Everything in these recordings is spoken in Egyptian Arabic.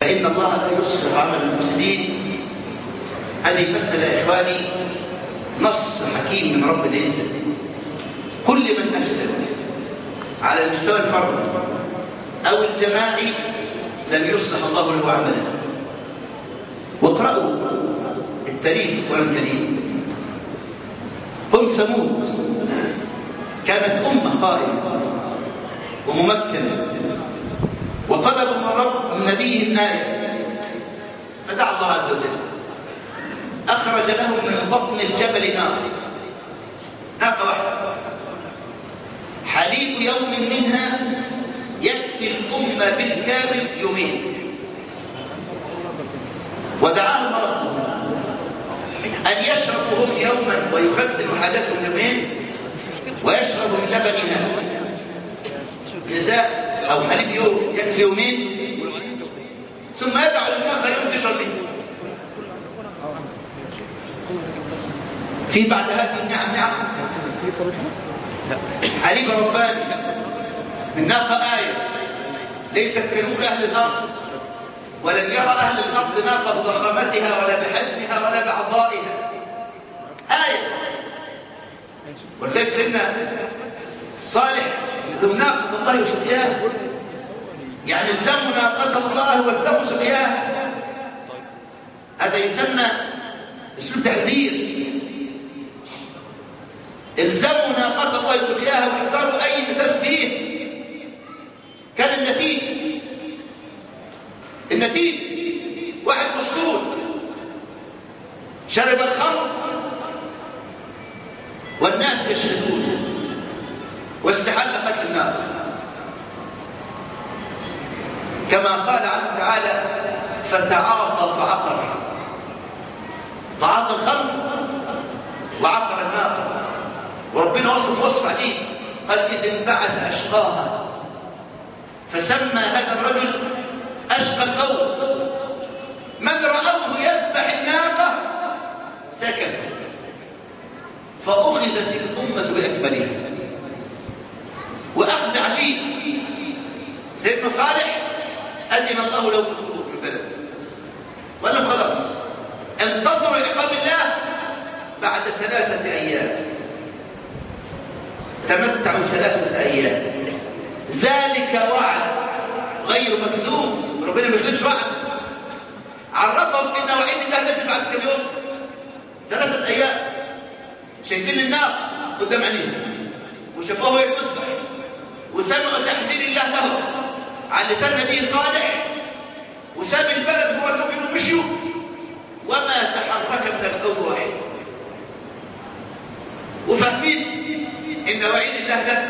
فإن الله لا يصلح عمل المفسدين هذه مسألة يا إخواني نص حكيم من رب العزة كل من أفسد على المستوى الفردي أو الجماعي لم يصلح الله له عملا واقرأوا التاريخ ولم تلين قم ثمود كانت أمة قائمة وممكنة وطلبوا من رب من نبيه الآية فدعا الله عز وجل أخرج لهم من بطن الجبل نار ناقة واحدة حليب يوم منها يكفي الأمة بالكامل يومين ودعاهم ربهم أن يشربوا هم يوما ويخزنوا حاجتهم يومين ويشربوا من لبنها جزاء أو حليب يوم يكفي يومين ثم يدعو الناقة يوم تشرب منه في بعد هذه النعم نعم حليب رباني من ناقة آية ليست كنوك أهل الأرض ولم يرى أهل الأرض ناقة بضخامتها ولا بحجمها ولا بعضائها آية ولذلك سيدنا صالح ذو ناقة الله وسقياه يعني الزموا ناقة الله والزموا سقياه هذا يسمى اسلوب تحذير الزموا ناقة الله وسقياها واحذروا أي مثال فيه كان النتيج النتيج واحد مسكون شرب الخمر والناس يشهدون واستحل قتل الناس كما قال عنه تعالى فتعاطى فعقر تعاطى الخمر وعقر النار وربنا وصف وصف عجيب قال إذ انبعث أشقاها فسمى هذا الرجل أشقى القوم من رأوه يذبح الناقة سكت فأخذت الأمة بأكملها وأخذ عجيب سيدنا صالح أذن الله له بالخروج من البلد ولا خلاص انتظروا عقاب الله بعد ثلاثة أيام تمتعوا ثلاثة أيام ذلك وعد غير مكذوب ربنا ما يخلصش وعد عرفهم ان وعيد الله نزل بعد كم يوم ثلاثة أيام شايفين النار قدام عينيهم وشافوه يتصبح وسمعوا تحذير الله له عن لسان نبي صالح وساب البلد هو المؤمن مشيوا وما تحرك من القول واحد وفاهمين ان وعيد الله ده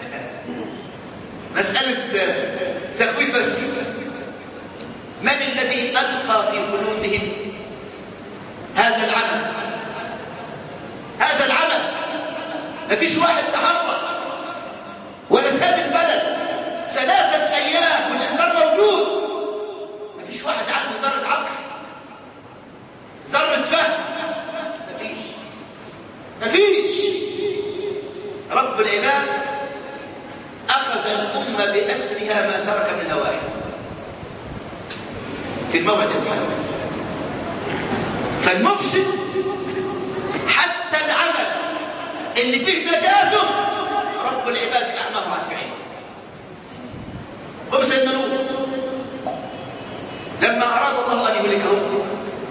مسألة تخويف بس من الذي ألقى في قلوبهم هذا العمل هذا العمل مفيش واحد تحرك ولا ساب البلد ثلاثة أيام والإنسان موجود مفيش واحد عنده ذرة عقل ذرة فهم مفيش مفيش رب العباد أخذ الأمة بأسرها ما ترك من نواحي في الموعد الحالي فالمفسد حتى العمل اللي فيه نجاته رب العباد أعماه عن بعيد هم سيدنا نوح لما أراد الله أن يهلكهم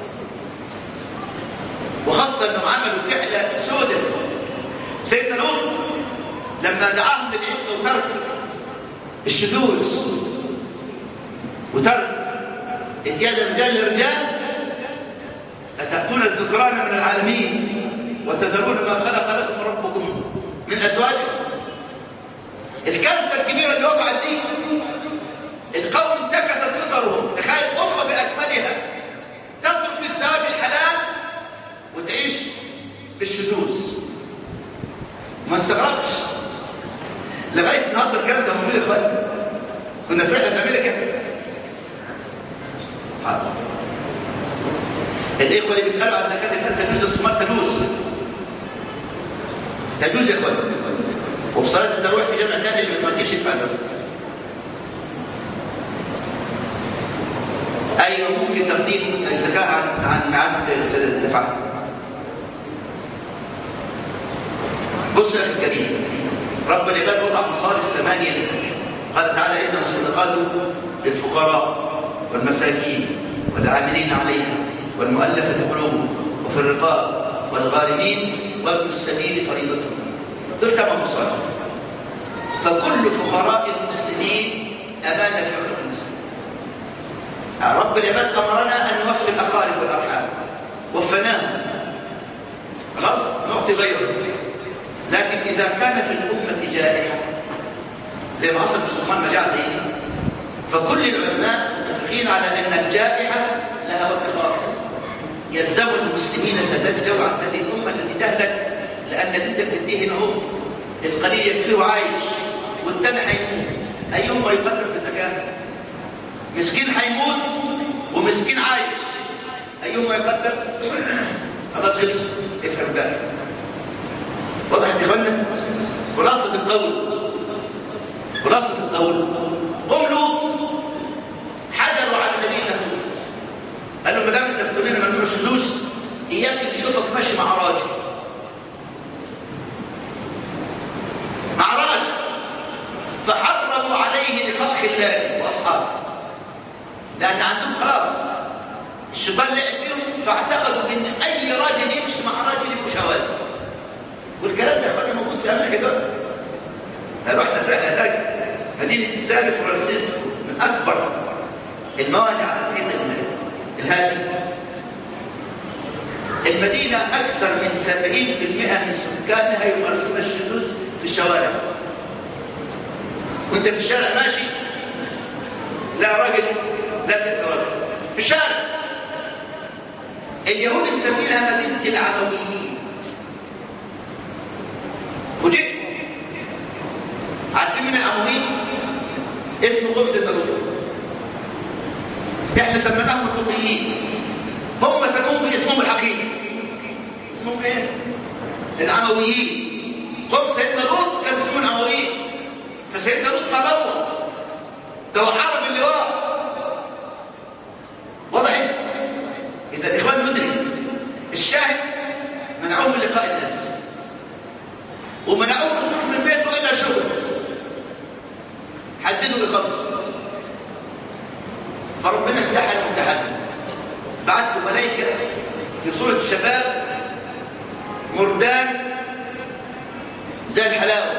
وخاصة أنهم عملوا فعلة سودة سيدنا نوح لما دعاهم للعزة وترك الشذوذ وترك اتياد الرجال للرجال أتأتون الذكران من العالمين وتذرون ما خلق لكم ربكم من أزواجكم الكارثة الكبيرة اللي وقعت دي القوم انتكست فطرهم تخيل أمة بأكملها تترك الزواج الحلال وتعيش بالشذوذ ما استغربتش لغايه النهارده الكلام ده موجود يا اخوان كنا فعلا بنعمل كده الاخوه اللي بيسالوا عن زكاه الفطر تجوز الصمات تجوز تجوز يا اخوان وفي صلاه التراويح في جامع ثاني اللي ما تجيش يدفع ايوه ممكن تقديم الزكاه عن عن ميعاد الدفع بص يا اخي الكريم رب العباد وضع مصارف ثمانيه قال تعالى ان الصدقات للفقراء والمساكين والعاملين عليها والمؤلفه قلوبهم وفي الرقاب والغارمين وابن السبيل فريضه دول ثمان مصارف فكل فقراء المسلمين امانه في حقوق المسلمين رب العباد امرنا ان نوفي الاقارب والارحام وفناهم خلاص نعطي غيره لكن اذا كان في الامه جائحه زي ما حصل في سلطان مجاعه دي فكل العلماء متفقين على ان الجائحه لها وقت يلزم المسلمين سداد جوع هذه الامه التي تهلك لان انت بتديه هو القليل يكفيه عايش والتاني هيموت ايهما يقدر في الزكاه مسكين هيموت ومسكين عايش ايهما يقدر خلاص خلص افهم بقى واضح يا اخوانا خلاصه القول خلاصه القول قم لوط حجروا على نبينا قال له ما دام انت بتقول لنا ممنوع فلوس اياك تشوفك ماشي مع راجل مع راجل فحرموا عليه لفقه الله واصحابه لان عندهم خلاص الشيطان لعب فيهم فاعتقدوا ان اي راجل يمشي مع راجل يبقى شواذ والكلام ده يا موجود في امريكا رحنا هناك مدينه سان فرانسيسكو من اكبر الموانع على الحيط الهادي المدينة أكثر من 70% من سكانها يمارسون الشذوذ في الشوارع وانت في الشارع ماشي لا راجل لا تتراجل في الشارع اليهود مسمينها مدينة العمويين وجئت عارفين من العمويين اسمه قبط الموجود احنا سميناهم القبطيين هم سموهم باسمهم الحقيقي اسمهم ايه العمويين قبط سيدنا لوط كان اسمه العمويين فسيدنا لوط تبوى ده حارب اللواء واضح اذا الاخوان ندرك الشاهد منعوهم من لقاء الناس ومنعوهم من البيت الى شغل حددوا بقبض فربنا امتحن امتحن بعث ملائكه في صوره شباب مردان زي الحلاوه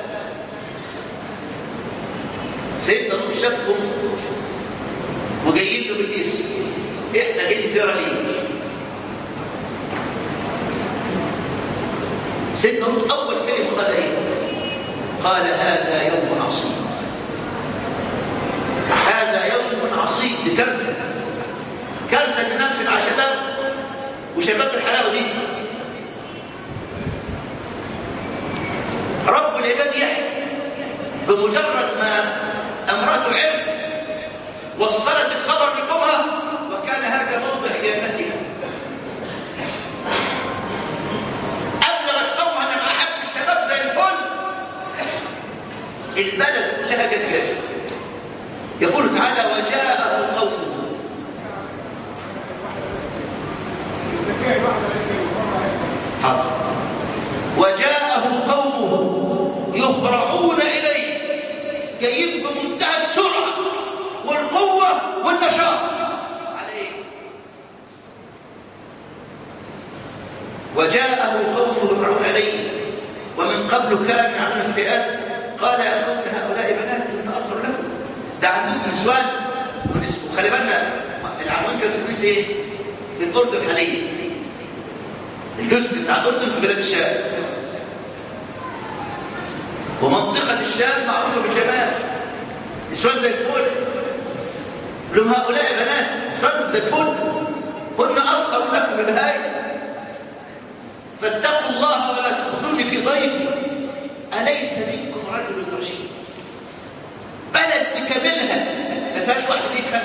سيدنا نوح شافهم وجايين له بالاسم احنا جايين ترى ليه سيدنا نوح اول كلمه قال ايه قال هذا يوم عصيب هذا يوم عصيب دي كارثه كارثه تنفذ على شباب وشباب الحلاوه دي رب العباد يحيى بمجرد ما امراته علم وصلت الخبر لقومها وكان هذا موضع قيامتها ابلغت قومها لما احب الشباب زي الفل البلد كلها جت يقول تعالى وجاءه قومه وجاءه قومه يفرعون إليه جايين بمنتهى السرعة والقوة والنشاط عليه وجاءه قومه يفرعون إليه ومن قبل كان عن الفئات قال يا قوم هؤلاء بنات من أصر لكم ده عندهم نسوان وخلي بالنا العنوان كان في ايه؟ في الأردن الحالية الجزء بتاع الأردن في بلاد الشام ومنطقة الشام معروفة بالجمال نسوان زي الفل لهم هؤلاء بنات نسوان زي الفل هن أصغر لكم بالهاي فاتقوا الله ولا تخذوني في ضيفي أليس منكم رجل رشيد بلد بكاملها ما فيهاش واحد يفهم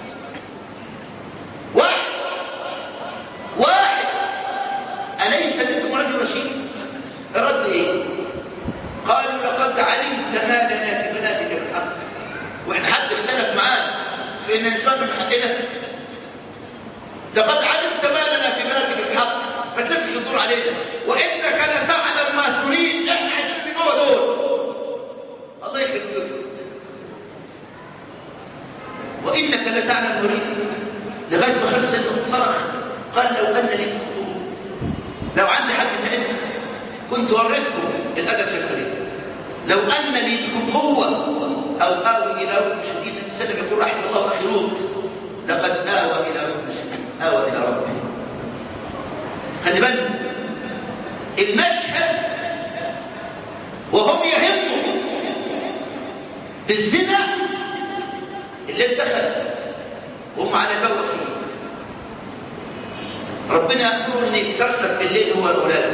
واحد واحد أليس منكم رجل رشيد الرد ايه قالوا لقد علمت ما لنا في بناتك بالحق واحنا حد اختلف معاه في ان الانسان من حقنا لقد علمت ما لنا في بلدك الحق فتلفش الدور علينا وانك لتعلم ما تريد احنا عايزين جوه دول الله يخليك وانك لتعلم نريد لغايه ما خلص صرخ قال لو ان لي خطوط لو عندي حد تعلم كنت وريتكم الادب الشكري لو ان لي قوه او اوي الى ركن شديد السلم يقول رحمه الله اخرون لقد آوى إلى رب آوى إلى ربه خلي بالك المشهد وهم يهموا بالزنا اللي دخل وهم على بوة ربنا يأمر ان يتكسر في الليل هو الأولاد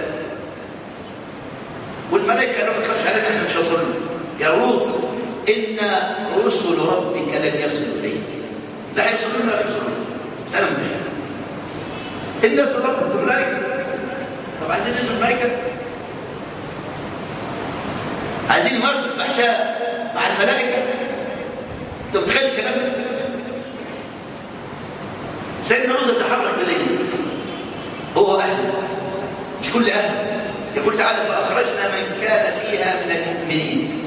والملائكة لو تخش علينا احنا مش هنصلي يا روح إن رسل ربك لن يصلوا إليك لا يصلون لا يصلون سلام عليكم إلا صدقت الملائكة طب عايزين نسمع الملائكة عايزين نمارس الفحشاء مع الملائكة انت متخيل الكلام ده سيدنا موسى تحرك بالليل هو أهله مش كل أهله يقول تعالى فأخرجنا من كان فيها من المؤمنين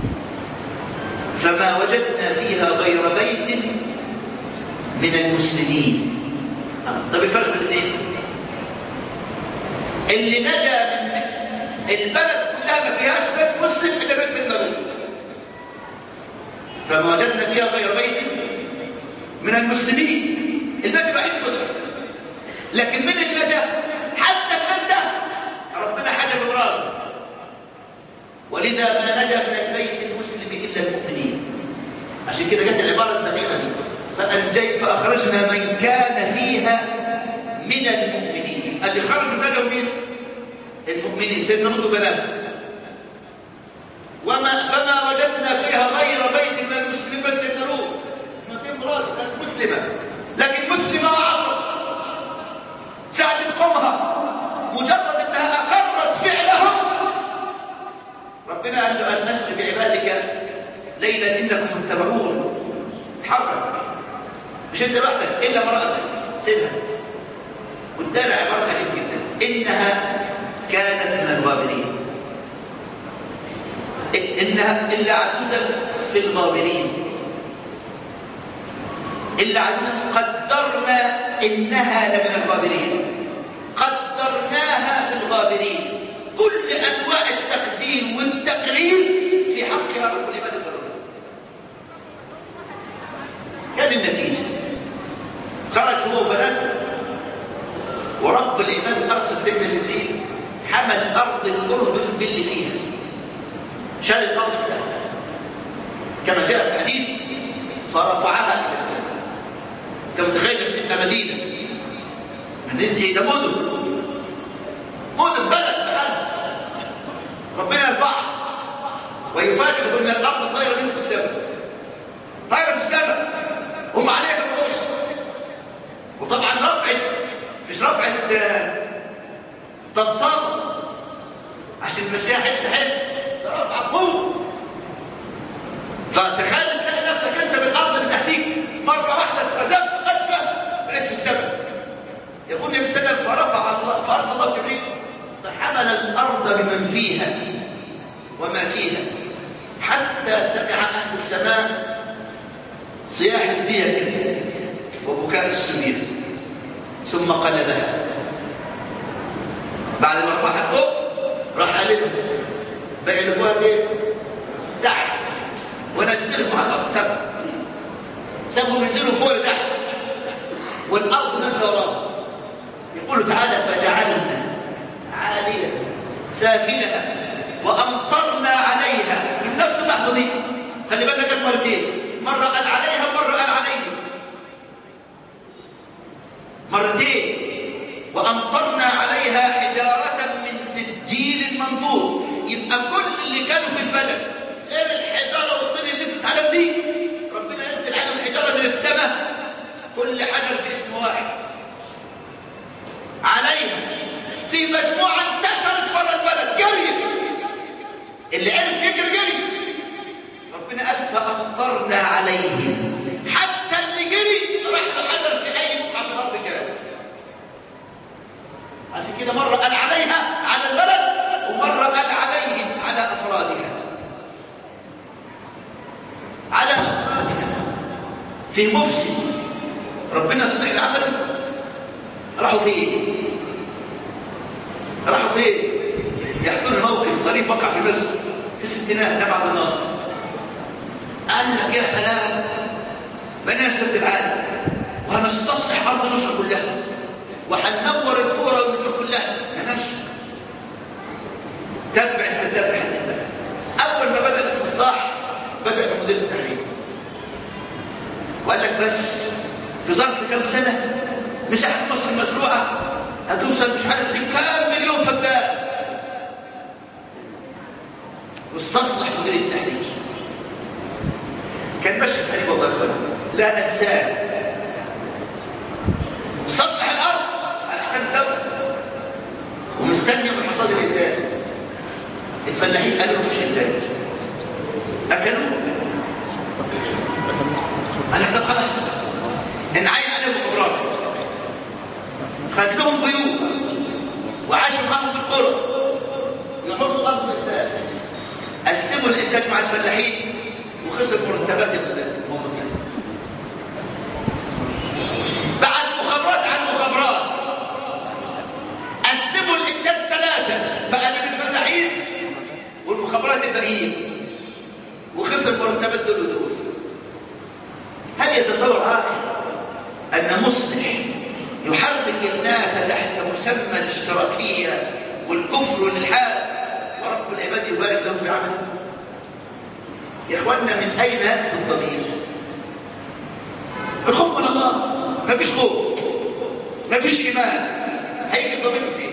فما وجدنا فيها غير بيت من المسلمين طب الفرق بين ايه اللي نجا من البلد كلها ما فيهاش بيت مسلم الا بيت المدينه فما وجدنا فيها غير بيت من المسلمين البيت الوحيد مسلم لكن من النجا حتى البيت ده ربنا حجب الراس ولذا ما نجا من البيت المسلم الا المؤمنين عشان كده جت العباره الدقيقه دي فأنجيت فأخرجنا من كان فيها من المؤمنين اللي خرج نجوا مين؟ المؤمنين سيدنا نوح بنات وما فما وجدنا فيها غير بيت من المسلمين بس سيدنا نوح ما امرأة كانت مسلمة لكن مسلمة وعصت ساعة قومها مجرد انها اقرت فعلهم ربنا قال له ان نسل بعبادك ليلا انكم متبعون حرك مش انت لوحدك الا امرأتك سيبها والتالي عبارة عجيب جدا انها كانت من الغابرين انها الا عجوزا في الغابرين الا عجوزا قدرنا انها لمن الغابرين قدرناها في الغابرين كل انواع التقدير والتقرير في حقها رب العباد كان النتيجة خرج هو وبناته ورب العباد أرسل سيدنا جبريل حمل أرض الأردن باللي فيها شال الأرض كلها كما جاء في الحديث فرفعها إلى السماء كما تخيل سيدنا مدينة من انت ده مدن مدن بلد بلد ربنا يرفعها ويفاجئ ان الارض طايره من السماء طايره في السماء هم عليها الرؤوس وطبعا رفعت مش رفعت تنطاط عشان تمشيها حته حته ده رفعه فوق فتخيل تلاقي نفسك انت بالارض اللي تحتيك مره واحده اتخذت قذفه بقيت في السماء يقول النبي صلى الله عليه وسلم فرفع الله فارض الله جبريل فحمل الارض بمن فيها وما فيها حتى سمع اهل السماء صياح الدية وبكاء السمير ثم قلبها بعد ما رفعت فوق راح قلبها بقي الابواب ايه تحت ونزلهم على الارض سبع سبوا ينزلوا فوق لتحت والارض نزل وراهم يقول تعالى فجعلنا عالية سافلة وامطرنا عليها من نفس اللحظه دي خلي بالك كانت مرتين مره قال عليها ومره قال عليها مرتين وامطرنا عليها حجاره من سجيل منظور يبقى كل اللي كانوا في البلد غير الحجاره والطين اللي نزلت على دي ربنا ينزل عليهم الحجاره من السماء كل حجر باسم واحد عليها في مجموعه انتشرت بره البلد جري اللي عرف يجري جري ربنا قال فأمطرنا عليهم حتى اللي جري راح الحجر في أي مقعد الأرض كده ربنا يصلح العمل راحوا فين راحوا فين يحصل موقف ظريف وقع في مصر في الستينات ده بعد النصر قال لك يا سلام بني سد العالم وهنستصلح ارض مصر كلها وهننور الكوره والمصر كلها يا ماشي تتبع الفتاه حتى اول ما بدا الاستصلاح بدا بمدير التحرير وقال لك بس في ظرف كام سنه مساحه مصر المزروعه هتوصل مش عارف لكام مليون فدان واستصلح مدير التحرير كان ماشي التحرير والله يقول لا انساه سطح الارض على حساب الدوله ومستني من حصاد الانتاج الفلاحين قالوا مفيش انتاج اكلوا انا ده خلاص ان عين عليهم خبرات خد لهم بيوت وعاشوا معاهم في القرى يحطوا ارض الانتاج قسموا الانتاج مع الفلاحين وخسر مرتبات الموظفين بعد مخابرات عن مخابرات قسموا الانتاج ثلاثه بقى للفلاحين والمخابرات الباقيين وخسر مرتبات دول ودول هل يتصور عاقل ان مصلح يحرك الناس تحت مسمى الاشتراكيه والكفر والالحاد ورب العباد يبارك لهم بعمل يا اخوانا من اين ياتي الضمير الخوف من الله مفيش خوف مفيش ايمان هيجي الضمير فين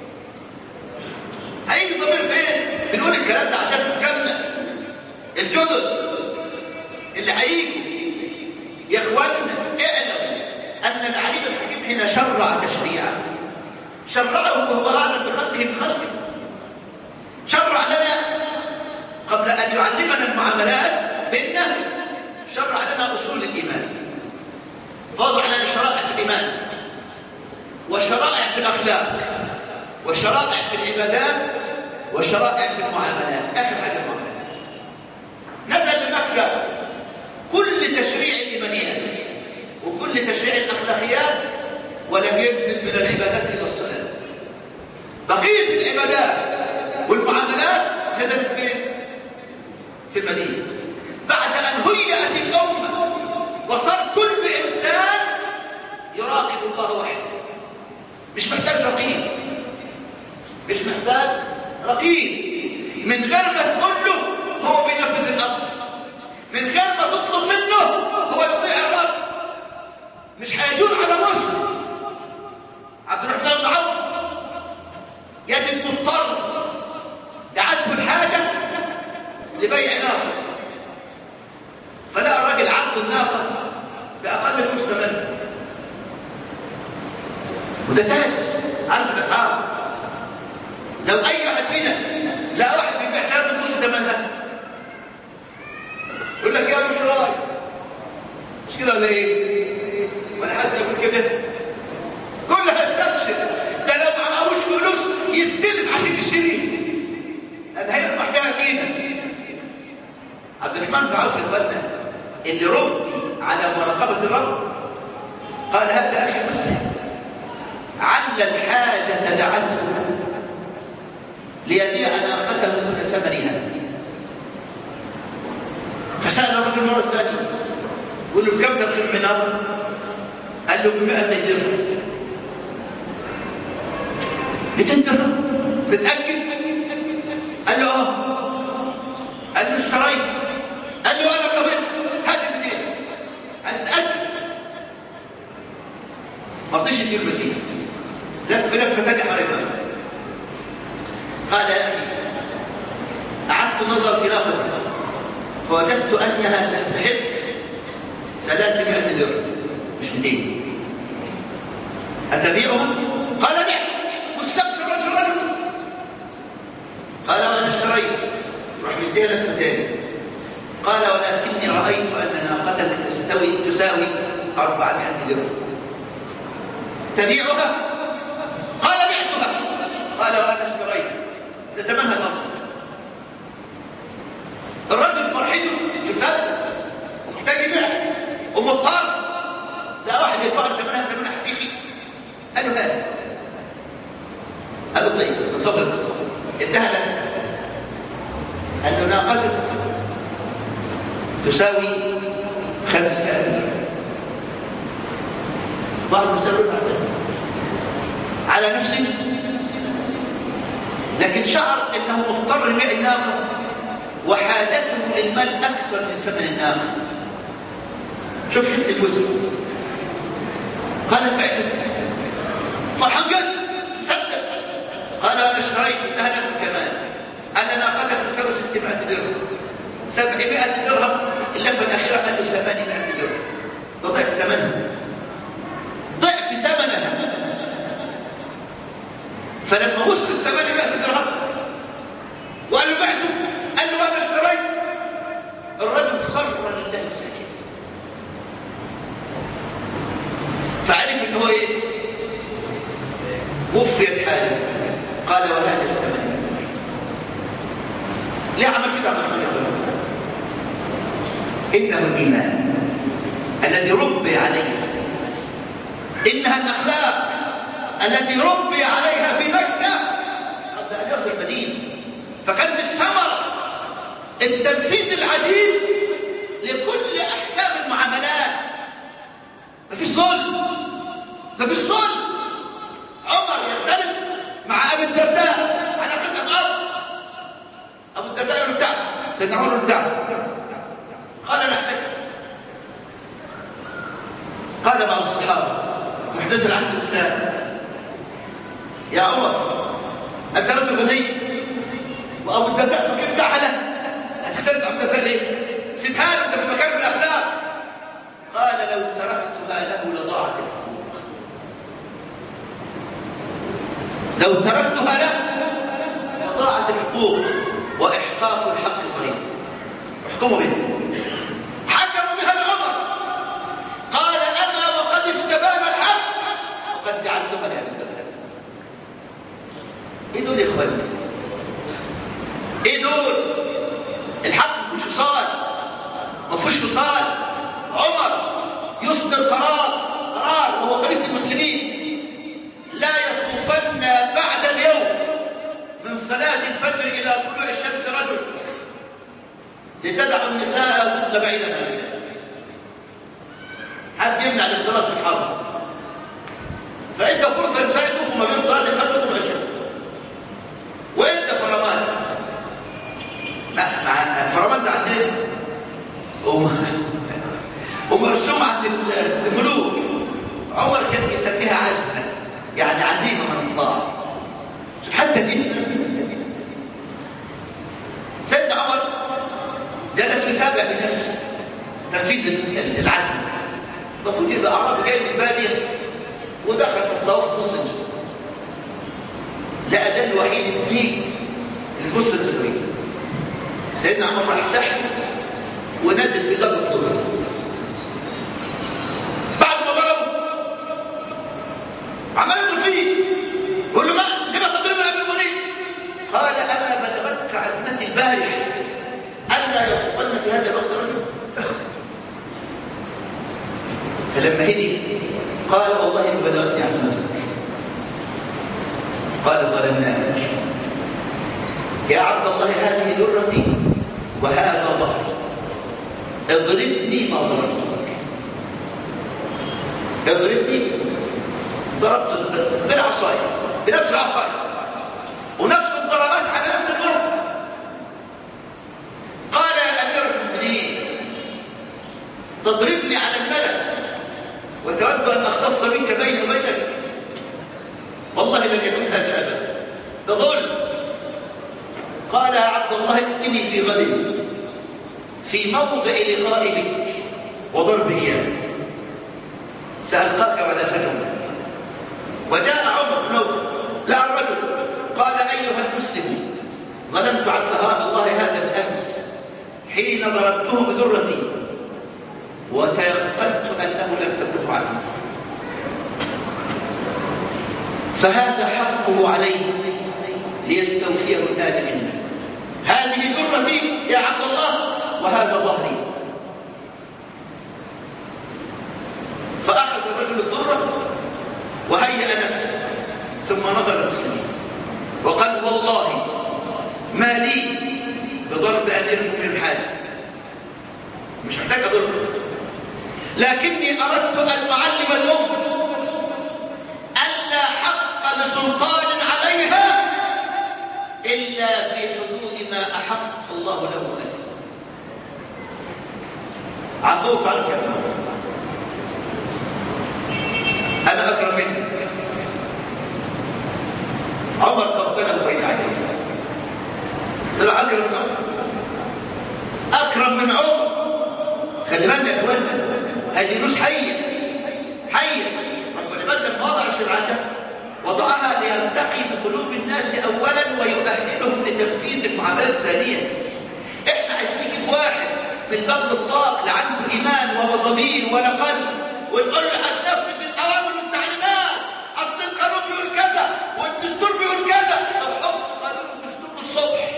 هيجي الضمير فين بنقول الكلام ده عشان نكمل الجدد اللي هيجوا يا اخوانا اعلم ان العليم الحكيم هنا شرع تشريعا شرعه وهو اعلم بخلقه بخلقه شرع لنا قبل ان يعلمنا المعاملات بالنهي شرع لنا اصول الايمان وضع لنا شرائع في الايمان وشرائع في الاخلاق وشرائع في العبادات وشرائع في المعاملات اخر حاجه المعاملات نزل بمكه كل تشريع الايمانيات وكل تشريع الاخلاقيات ولم ينزل من العبادات الى الصلاه بقيه العبادات والمعاملات نزلت فين في المدينه بعد ان هيئت الامه وصار كل انسان يراقب الله وحده مش محتاج رقيب مش محتاج رقيب من غير ما تقول له هو بينفذ الامر من غير ما تطلب منه هو يطيع الرب مش هيجون على مصر عبد الرحمن بن عوف يجد مضطر دعته الحاجه لبيع ناقه فلقى راجل عبد الناقه باقل فلوس ثمنها وده ثالث عارف الاسعار لو اي واحد فينا لا واحد بيبيع ثلاث فلوس ثمنها يقول لك يا مش راي مش كده ولا ايه ولا حد يقول كده كلها استبشر ده لو معهوش فلوس يستلم عشان يشتري انا هي محتاجه كده عبد الرحمن بن عوف الفتى اللي ربي على مراقبه الرب قال هذا اخي مسلم عل الحاجه دعته ليبيع ناقته دون ثمنها فسأل الرجل المرة الثانية يقول له بكم تبخل من أرض قال له بمئة درهم 200 درهم متأكد قال له اه قال له اشتريت قال له انا قبلت هات الاثنين هتتأكد ما رضيش يدير مدينة لا بلف فتاتي حريقة قال يا أخي أعدت نظر في ناقتي فوجدت أنها تستحق ثلاثمائة درهم مش 200 أتبيعها؟ قال بيع واستبشر رجل رجل قال وأنا اشتريت راح مديها لك تاني قال ولكني رأيت أن ناقتك تستوي تساوي أربعمائة درهم تبيعها؟ قال بعتها قال وأنا اشتريت ده ثمنها الأصل الرجل فرحته يفلت ومحتاج يبيع ومضطر لا واحد قال له هات قال له طيب صبر ادها لك قال له ناقتك تساوي خمس آلاف بعض المسلمين على نفسه لكن شعر انه مضطر بيع الناقه وحاجته للمال اكثر من ثمن الناقه شوف حته الوزن قال بعت فرحان قال صدق قال انا اشتريت اهلا كمان انا ناقتك تساوي 600 درهم 700 درهم اللفه الاخيره قال له 800 درهم وضعت ثمنها ضعف ثمنها فلما وصل الثمانية بقى درهم وقال له بعته قال له انا اشتريت الرجل خر لله ساكت فعرف ان هو ايه وفيت حاله قال وهذا الثمن ليه عمل كده عمل كده انه الايمان الذي ربي عليه انها الاخلاق التي ربي عليها في مكة قبل أن يرضي المدينة فكانت الثمرة التنفيذ العديد لكل أحكام المعاملات مفيش ظلم مفيش ظلم عمر يختلف مع أبي الدرداء على قصة الأرض أبو الدرداء يقول بتاع سيدنا عمر بتاع قال نحتاج قال بعض الصحابة محدث العهد الإسلام يا عمر أنت رجل غني وأبو الدرداء فكرت على هتختلف عن الدرداء ليه؟ ستهان أنت في مكان من الأخلاق قال لو تركتها له لضاعت الحقوق لو تركتها له لضاعت الحقوق وإحقاق الحق القريب احكموا به حكموا بها العمر قال أما وقد استبان الحق وقد جعلتها لها استبان ايه دول يا اخواني ايه دول الحق مش وصال ما فيهوش وصال عمر يصدر قرار قرار وهو خليفه المسلمين لا يطوفن بعد اليوم من صلاه الفجر الى طلوع الشمس رجل لتدع النساء وتطلع بعيدا عنها حد يمنع الاختلاط في الحرب فانت فرصه النساء يطوفوا ما بين صلاه الفجر وطلوع الشمس وانت فرمان مع فرمان ده عندنا ومرسوم عند الملوك عمر كان يسميها عزمة يعني عزيمة من الله حتى دي سيدنا عمر جلس يتابع بنفسه تنفيذ العزم المفروض يبقى عربي جاي من بادية ودخل في الطواف نص لا ده الوحيد في الجزء التدريب سيدنا عمر راح تحت ونزل في ضرب الطرق بعد ما ضربه عملت فيه قول له ما لما تضربنا ابي المنيب قال انا بلغتك عزمتي البارح الا يصبن في هذا الوقت رجل فلما هدي قال والله ما بلغتني عزمتك قال ظلمناك يا عبد الله هذه درتي وهذا ظهري اضربني ما ضربتك اضربني ضربت بالعصاية بنفس العصاية ونفس الضربات على نفس الضرب قال يا امير المؤمنين تضربني على الملك وتود ان اختص منك بيني وبينك والله لن يكون هذا ابدا ده ظلم قال يا عبد الله ائتني في غد في موضع لقاء بك وضرب اياه سالقاك ولا سلم وجاء عمر بن لا الرجل قال ايها المسلم ظننت عن ثهاب الله هذا الامس حين ضربته بذرتي وتيقنت انه لم تكف عنه فهذا حقه عليه ليستوفيه النادم منه هذه ذرتي يا عبد الله وهذا ظهري فأخذ الرجل الذرة وهيأ نفسه ثم نظر المسلمين وقال والله ما لي بضرب أميركم في الحال مش محتاج أضرب لكني أردت أن أعلم الأمة أن لا حق لسلطان عليها إلا في حدود ما أحق الله له أن عطوك على الكلام أنا أكرم منك عمر قبله بين عينيه طلع أكرم من عمر أكرم من عمر خلي بالك يا اخوانا هذه نص حية حية ربنا بدل مواضع شرعته وضعها ليلتقي بقلوب الناس أولا ويؤهلهم لتنفيذ المعاملات الثانية احنا عايزين واحد في الباب الطاق لا عنده إيمان ولا ضمير ولا قلب ونقول له هتنفذ الأوامر والتعليمات أصل القانون بيقول كذا والدستور بيقول كذا طب حط قانون الدستور الصبح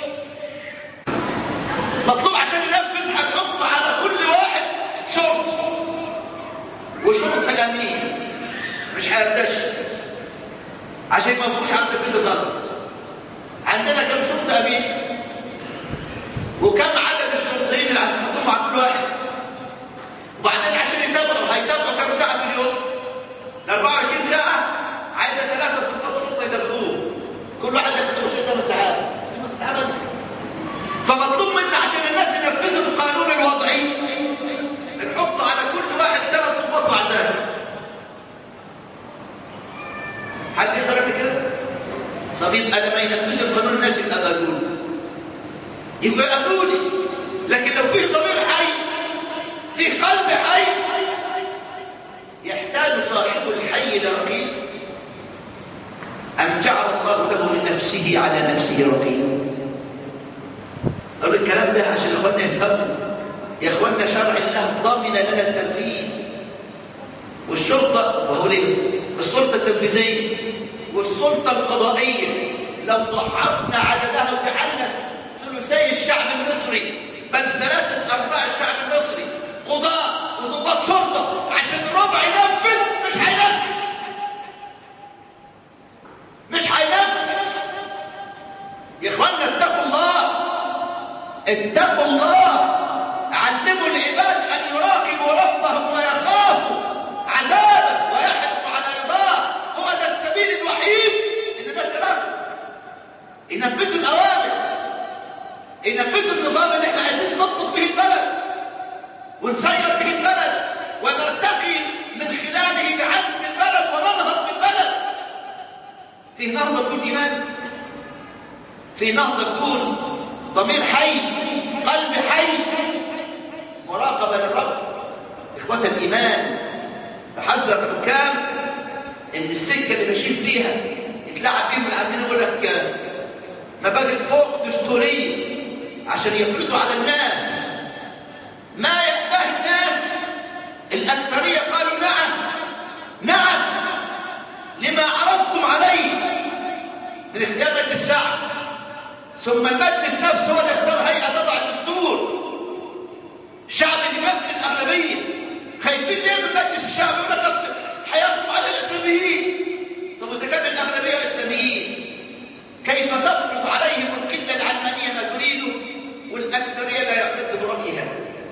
مطلوب عشان ينفذ هتحط على كل واحد شرط وشرط الأمنية مش هيرتشي عشان ما نكونش عند كل ضرب عندنا كم شرط أمين وكم عدد الشرطيين اللي هتحطهم على كل واحد وبعدين عشان يتابعوا هيتابعوا كم ساعة في اليوم ال 24 ساعة عايزة ثلاثة ستة شرطة يدخلوه كل واحد يدخلوه ست ساعات ست ساعات فمطلوب منا عشان الناس ينفذوا القانون الوضعي نحط على كل واحد ثلاث ضباط وعداد حد يقدر يعمل كده؟ طب يبقى لما ينفذوا القانون الناس يبقى قانون يبقى قانوني لكن لو في ضمير حي في قلب حي يحتاج صاحب الحي الى رقيب أم جعل الله له من نفسه على نفسه رقيب أقول الكلام ده عشان إخواننا يفهموا يا إخواننا شرع الله ضامن لنا التنفيذ والشرطة وهو ليه؟ السلطة التنفيذية والسلطة القضائية لو ضعفنا عددها وجعلنا ثلثي الشعب المصري بل ثلاثة أرباع الشعب المصري قضاء وضباط شرطة عشان الربع ينفذ مش هينفذ مش هينفذ يا إخواننا اتقوا الله اتقوا الله علموا العباد أن يراقبوا ربهم ويخافوا عذابه ويحرصوا على رضاه هو ده السبيل الوحيد إن ده سلام ينفذوا الأوامر ينفذوا النظام اللي احنا عايزين نضبط به البلد ونسير به البلد ونرتقي من خلاله بعزم البلد وننهض بالبلد في نهضة تكون إيمان في نهضة تكون ضمير حي قلب حي مراقبة للرب إخوة الإيمان تحذر الحكام إن السكة اللي ماشيين فيها يتلعب فيهم العاملين يقول لك مبادئ فوق دستورية عشان يفرضوا على الناس ما يحتاج الناس الأكثرية قالوا نعم نعم لما عرضتم عليه من اختيارة الشعب ثم المجلس نفسه هو اللي يختار هيئة تضع الدستور الشعب يمثل الأغلبية خايفين ليه من مجلس الشعب يقول لك هيقضوا على الإسلاميين طب إذا كان الأغلبية الإسلاميين كيف تفرض عليهم القلة العلمانية ما تريده والأكثرية لا يعتد برأيها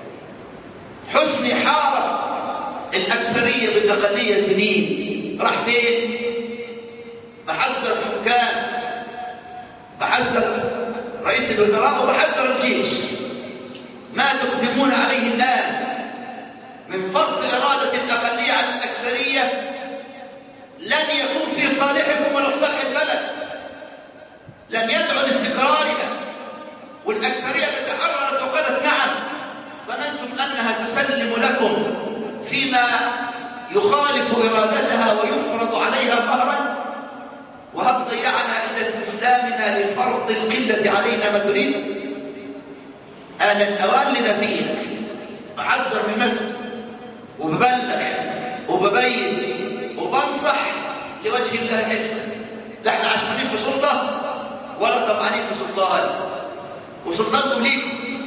حسن حارة الأكثرية بالأقلية سنين راح فين؟ بحذر الحكام بحذر رئيس الوزراء وبحذر الجيش ما تقدمون عليه الآن من فرض إرادة الأقلية على الأكثرية لن يكون في صالحكم ولا صالح البلد لن يدعو لاستقرارها والأكثرية تتحررت وقالت نعم ظننتم أنها تسلم لكم فيما يخالف إرادتها ويفرض عليها قهرا وهل ضيعنا إلى استسلامنا لفرض القلة علينا ما تريد أنا الأوان لنبيك بحذر من نفسي وببلغ وببين وبنصح لوجه الله اسمه لا احنا عشمانين في سلطة ولا طمعانين في سلطان وسلطانكم ليكم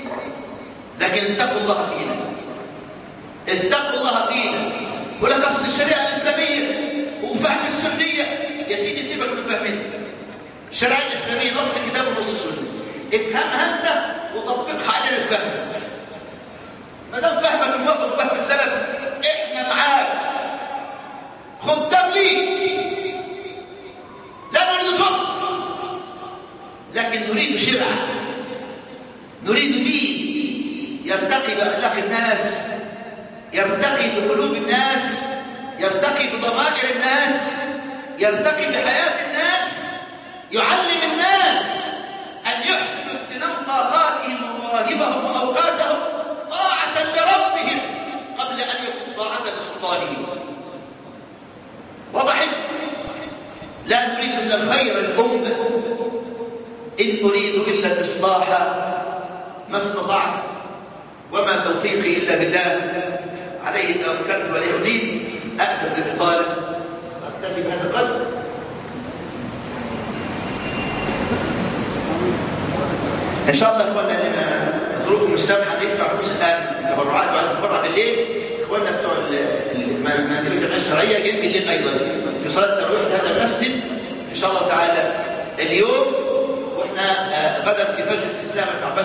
لكن اتقوا الله فينا اتقوا الله فينا ولك اصل الشريعة الإسلامية وفهم السنة افهمها انت وطبقها علينا الفهم ما دام فهمك موافق فهم السلف احنا معاك خدام ليك لا نريد فقط لكن نريد شرعة نريد دين يرتقي بأخلاق الناس يرتقي بقلوب الناس يرتقي بضمائر الناس يرتقي بحياة الناس يعلم الناس أن يحسنوا اغتنام طاقاتهم ومواهبهم وأوقاتهم طاعة لربهم قبل أن يكون طاعة لسلطانهم وضحت لا نريد إلا الخير الأمة إن أريد إلا الإصلاح ما استطعت وما توفيقي إلا بالله عليه توكلت وعليه أريد أكتب للطالب أكتفي بهذا القدر إن شاء الله إخواننا لنا ظروف مستمحة ندفع فلوس الآن تبرعات وعلى تبرع بالليل إخواننا بتوع المنازل الجمعية الشرعية جايين بالليل أيضا في صلاة التراويح في هذا المسجد إن شاء الله تعالى اليوم وإحنا غدا في فجر الإسلام